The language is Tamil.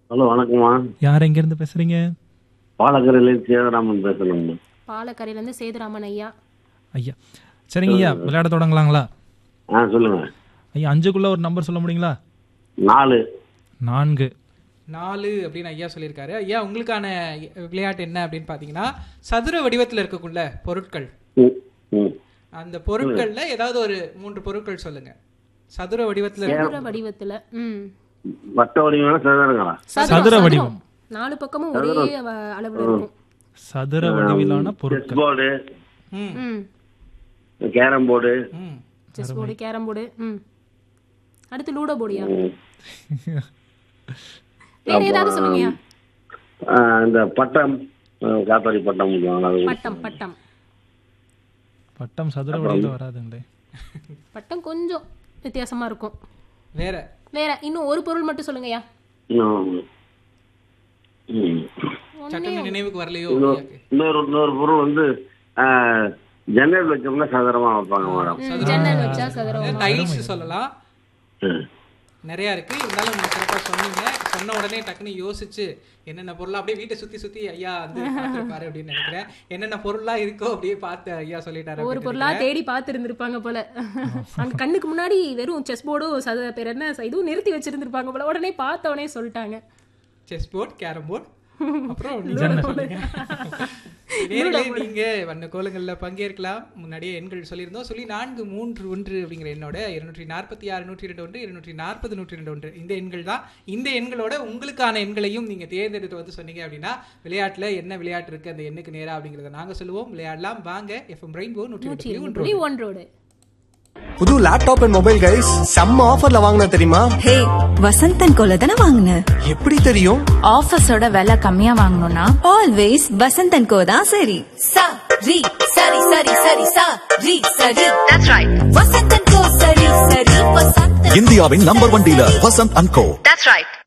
ஹலோ வணக்கம்மா யார் எங்கேருந்து பேசுறீங்க பாலக்கரையில சேதராமன் பேசணும்மா பாலக்கரையிலேருந்து சேதுராமன் ஐயா ஐயா சரிங்க ஐயா விளையாட தொடங்கலாங்களா ஆ சொல்லுங்க ஐயா அஞ்சுக்குள்ள ஒரு நம்பர் சொல்ல முடியுங்களா நாலு நான்கு நாலு அப்படின்னு ஐயா சொல்லியிருக்காரு ஐயா உங்களுக்கான விளையாட்டு என்ன அப்படின்னு பார்த்தீங்கன்னா சதுர வடிவத்தில் இருக்கக்குள்ள பொருட்கள் ம், ம். அந்த பொருட்கள்ல ஏதாவது ஒரு மூன்று பொருட்கள் சொல்லுங்க சதுர வடிவத்தில் இருக்க சதுர வடிவத்துல ம் வட்ட வடிவம் சதுரங்களா சதுரம், சதுர சதுரம். வடிவம். நாலு பக்கமும் ஒரே வ- அளவுல இருக்கும் சதுர வடிவிலான செஸ் பொருட்கள் போர்டு ம் ம் கேரம் போர்டு ம் செஸ் போர்டு கேரம் போர்டு ம் அடுத்து லூடோ போர்டியா வேற ஏதாவது சொல்லுங்கய்யா ஆ, இந்த பட்டம் ஆ, காத்தாடி பட்டம் சொல்லுவாங்க, அது பட்டம் பட்டம் பட்டம் சதுர வடிவில் வராதுங்களே பட்டம் கொஞ்சம் வித்தியாசமா இருக்கும் வேற வேற இன்னும் ஒரு பொருள் மட்டும் சொல்லுங்கய்யா இன்னும், ம். சட்டன நினைவுக்கு வரலையோ இன்னொரு ஐயாக்கு? இன்னொரு இன்னொரு பொருள் வந்து ஆ, ஜன்னல் வச்சோம்னா சதுரமா வைப்பாங்க மேடம் ம், ஜன்னல் வச்சா சதுரம் டைல்ஸ் சொல்லலாம் ம். நிறைய இருக்கு இருந்தாலும் நீங்க சிறப்பா சொன்னீங்க சொன்ன உடனே டக்குன்னு யோசிச்சு என்னென்ன பொருளா அப்படியே வீட்டை சுத்தி சுத்தி ஐயா வந்து பார்த்திருப்பாரு அப்படின்னு நினைக்கிறேன் என்னென்ன பொருளா இருக்கோ அப்படியே பார்த்து ஐயா சொல்லிட்டாரு ஒரு அப்படின்னு பொருளா தேடி பார்த்து இருந்திருப்பாங்க போல அங்க கண்ணுக்கு முன்னாடி வெறும் செஸ் போர்டும் சத பேர் என்ன இதுவும் நிறுத்தி வச்சிருந்திருப்பாங்க போல உடனே பார்த்த உடனே சொல்லிட்டாங்க செஸ் போர்ட் கேரம் போர்ட் அப்புறம் நீங்க சொல்லுங்க நேர்களே நீங்க வண்ண கோலங்கள்ல பங்கேற்கலாம் முன்னாடியே எண்கள் சொல்லியிருந்தோம் சொல்லி நான்கு மூன்று ஒன்று அப்படிங்கிற எண்ணோட இருநூற்றி நாற்பத்தி ஆறு நூற்றி ரெண்டு ஒன்று இருநூற்றி நாற்பது நூற்றி ரெண்டு ஒன்று இந்த எண்கள் தான் இந்த எண்களோட உங்களுக்கான எண்களையும் நீங்க தேர்ந்தெடுத்து வந்து சொன்னீங்க அப்படின்னா விளையாட்டுல என்ன விளையாட்டு இருக்கு அந்த எண்ணுக்கு நேரா அப்படிங்கறத நாங்க சொல்லுவோம் விளையாடலாம் வாங்க எஃப்எம் ரெயின்போ நூற்றி நூற்றி ரெண்டு புள்ளி இருபது ஒன்று புள்ளி ஒன்றோடு புது லேப்டாப் அண்ட் மொபைல் கைஸ் செம்ம ஆஃபர்ல வாங்கின தெரியுமா ஹே வசந்தன் கோல தானே வாங்கின எப்படி தெரியும் ஆஃபீஸோட விலை கம்மியா வாங்கணும்னா ஆல்வேஸ் வசந்தன் கோ தான் சரி சா ரி சரி சரி சரி சா ரி சரி தட்ஸ் ரைட் வசந்தன் கோ சரி சரி வசந்தன் இந்தியாவின் number one dealer Vasanth and co that's right